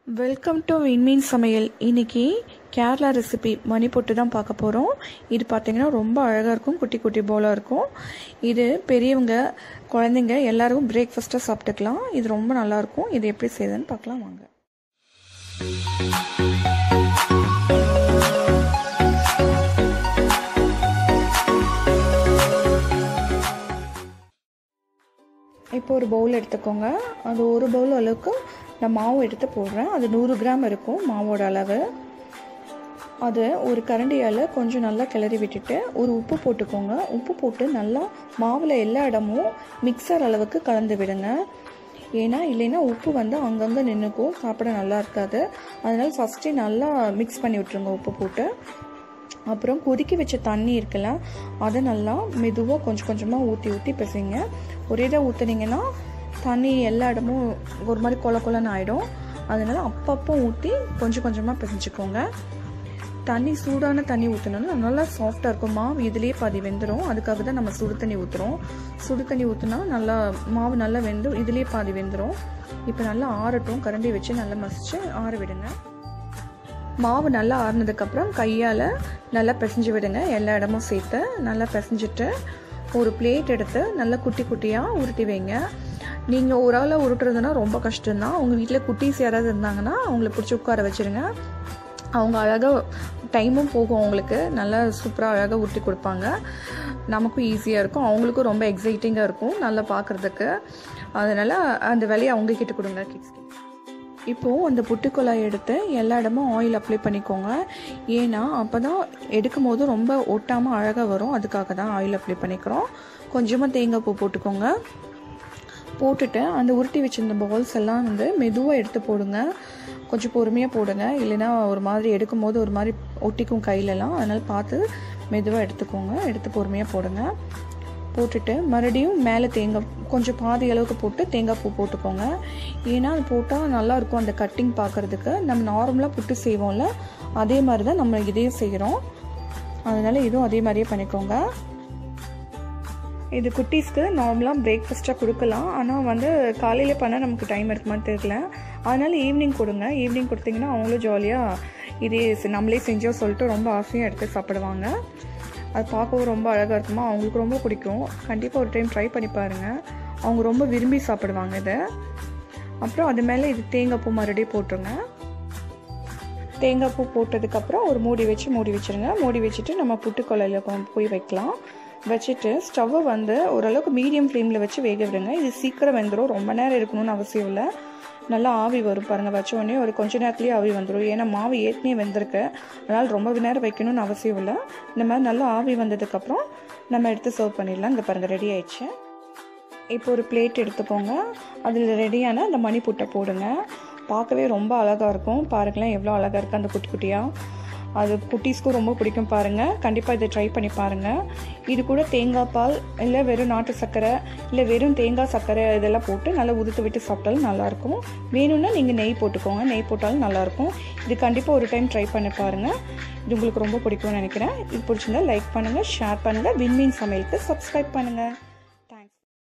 welcome to விண்மீன் சமையல் இன்னைக்கு கேரளா ரெசிபி மணி போட்டு தான் பார்க்க போகிறோம் இது பார்த்தீங்கன்னா ரொம்ப அழகாக இருக்கும் குட்டி குட்டி போலாக இருக்கும் இது பெரியவங்க குழந்தைங்க எல்லாருக்கும் பிரேக்ஃபாஸ்ட்டாக சாப்பிட்டுக்கலாம் இது ரொம்ப நல்லாயிருக்கும் இது எப்படி செய்யுதுன்னு பார்க்கலாம் வாங்க இப்போ ஒரு பவுல் எடுத்துக்கோங்க அது ஒரு பவுல் அளவுக்கு நான் மாவு எடுத்து போடுறேன் அது நூறு கிராம் இருக்கும் மாவோட அளவு அது ஒரு கரண்டியால் கொஞ்சம் நல்லா கிளறி விட்டுட்டு ஒரு உப்பு போட்டுக்கோங்க உப்பு போட்டு நல்லா மாவில் எல்லா இடமும் மிக்சர் அளவுக்கு கலந்து விடுங்க ஏன்னா இல்லைன்னா உப்பு வந்து அங்கங்கே நின்றுக்கும் சாப்பிட நல்லா இருக்காது அதனால் ஃபஸ்ட்டே நல்லா மிக்ஸ் பண்ணி விட்டுருங்க உப்பு போட்டு அப்புறம் கொதிக்க வச்ச தண்ணி இருக்குல்ல அதை நல்லா மெதுவாக கொஞ்சம் கொஞ்சமாக ஊற்றி ஊற்றி பிசைங்க ஒரே இதாக ஊற்றுனீங்கன்னா தண்ணி எல்லா இடமும் ஒரு மாதிரி கொல கொலன்னு ஆகிடும் அதனால் அப்பப்போ ஊற்றி கொஞ்சம் கொஞ்சமாக பிசைஞ்சுக்கோங்க தண்ணி சூடான தண்ணி ஊற்றினோன்னா நல்லா சாஃப்டாக இருக்கும் மாவு இதுலேயே பாதி வெந்துடும் அதுக்காக தான் நம்ம சுடு தண்ணி ஊற்றுறோம் சுடு தண்ணி ஊற்றினா நல்லா மாவு நல்லா வெந்து இதுலேயே பாதி வெந்துடும் இப்போ நல்லா ஆறட்டும் கரண்டி வச்சு நல்லா மசிச்சு ஆற விடுங்க மாவு நல்லா ஆறுனதுக்கப்புறம் கையால் நல்லா பிசைஞ்சு விடுங்க எல்லா இடமும் சேர்த்து நல்லா பிசைஞ்சிட்டு ஒரு பிளேட் எடுத்து நல்லா குட்டி குட்டியாக உருட்டி வைங்க நீங்கள் ஒரு ஆளை உருட்டுறதுனா ரொம்ப கஷ்டம்தான் உங்கள் வீட்டில் குட்டீஸ் யாராவது இருந்தாங்கன்னா அவங்கள பிடிச்சி உட்கார வச்சுருங்க அவங்க அழகாக டைமும் போகும் அவங்களுக்கு நல்லா சூப்பராக அழகாக உருட்டி கொடுப்பாங்க நமக்கும் ஈஸியாக இருக்கும் அவங்களுக்கும் ரொம்ப எக்ஸைட்டிங்காக இருக்கும் நல்லா பார்க்குறதுக்கு அதனால் அந்த வேலையை அவங்கக்கிட்ட கொடுங்க கிட்ஸ்க்கு இப்போது அந்த புட்டுக்குழாய் எடுத்து எல்லா இடமும் ஆயில் அப்ளை பண்ணிக்கோங்க ஏன்னா அப்போ தான் எடுக்கும் போது ரொம்ப ஒட்டாமல் அழகாக வரும் அதுக்காக தான் ஆயில் அப்ளை பண்ணிக்கிறோம் கொஞ்சமாக தேங்காய் பூ போட்டுக்கோங்க போட்டுட்டு அந்த உருட்டி வச்சிருந்த பால்ஸ் எல்லாம் வந்து மெதுவாக எடுத்து போடுங்க கொஞ்சம் பொறுமையாக போடுங்க இல்லைன்னா ஒரு மாதிரி எடுக்கும் போது ஒரு மாதிரி ஒட்டிக்கும் கையிலலாம் அதனால் பார்த்து மெதுவாக எடுத்துக்கோங்க எடுத்து பொறுமையாக போடுங்க போட்டுட்டு மறுபடியும் மேலே தேங்காய் கொஞ்சம் பாதி அளவுக்கு போட்டு தேங்காய் பூ போட்டுக்கோங்க ஏன்னா அது போட்டால் நல்லாயிருக்கும் அந்த கட்டிங் பார்க்குறதுக்கு நம்ம நார்மலாக புட்டு செய்வோம்ல அதே மாதிரி தான் நம்ம இதையும் செய்கிறோம் அதனால் இதுவும் அதே மாதிரியே பண்ணிக்கோங்க இது குட்டீஸ்க்கு நார்மலாக பிரேக்ஃபாஸ்ட்டாக கொடுக்கலாம் ஆனால் வந்து காலையில் பண்ணால் நமக்கு டைம் இருக்குமான்னு தெரியல அதனால் ஈவினிங் கொடுங்க ஈவினிங் கொடுத்தீங்கன்னா அவங்களும் ஜாலியாக இதே நம்மளே செஞ்சோம் சொல்லிட்டு ரொம்ப ஆசையாக எடுத்து சாப்பிடுவாங்க அது பார்க்கவும் ரொம்ப அழகாக இருக்குமா அவங்களுக்கு ரொம்ப பிடிக்கும் கண்டிப்பாக ஒரு டைம் ட்ரை பண்ணி பாருங்கள் அவங்க ரொம்ப விரும்பி சாப்பிடுவாங்க இதை அப்புறம் அது மேலே இது தேங்காய் பூ மறுபடியும் போட்டுருங்க தேங்காய் பூ போட்டதுக்கப்புறம் ஒரு மூடி வச்சு மூடி வச்சுருங்க மூடி வச்சுட்டு நம்ம புட்டுக்கொலையில் போய் வைக்கலாம் வச்சுட்டு ஸ்டவ்வை வந்து ஓரளவுக்கு மீடியம் ஃப்ளேமில் வச்சு வேக விடுங்க இது சீக்கிரம் வெந்துடும் ரொம்ப நேரம் இருக்கணும்னு அவசியம் இல்லை நல்லா ஆவி வரும் பாருங்கள் வச்ச உடனே ஒரு கொஞ்ச நேரத்துலேயே ஆவி வந்துடும் ஏன்னா மாவு ஏற்கனவே வெந்திருக்கு அதனால் ரொம்ப நேரம் வைக்கணும்னு அவசியம் இல்லை இந்த மாதிரி நல்லா ஆவி வந்ததுக்கப்புறம் நம்ம எடுத்து சர்வ் பண்ணிடலாம் இங்கே பாருங்கள் ரெடி ஆயிடுச்சு இப்போ ஒரு பிளேட் எடுத்துக்கோங்க அதில் ரெடியான அந்த மணி புட்டை போடுங்க பார்க்கவே ரொம்ப அழகாக இருக்கும் பாருங்களேன் எவ்வளோ அழகாக இருக்குது அந்த குட்டி குட்டியாக அது குட்டீஸ்க்கும் ரொம்ப பிடிக்கும் பாருங்கள் கண்டிப்பாக இதை ட்ரை பண்ணி பாருங்கள் இது கூட தேங்காய் பால் இல்லை வெறும் நாட்டு சர்க்கரை இல்லை வெறும் தேங்காய் சர்க்கரை இதெல்லாம் போட்டு நல்லா உதுத்து விட்டு சாப்பிட்டாலும் நல்லாயிருக்கும் வேணும்னா நீங்கள் நெய் போட்டுக்கோங்க நெய் போட்டாலும் நல்லாயிருக்கும் இது கண்டிப்பாக ஒரு டைம் ட்ரை பண்ணி பாருங்கள் இது உங்களுக்கு ரொம்ப பிடிக்கும்னு நினைக்கிறேன் இது பிடிச்சிருந்தா லைக் பண்ணுங்கள் ஷேர் பண்ணுங்கள் விண்மீன் சமையலுக்கு சப்ஸ்கிரைப் பண்ணுங்கள்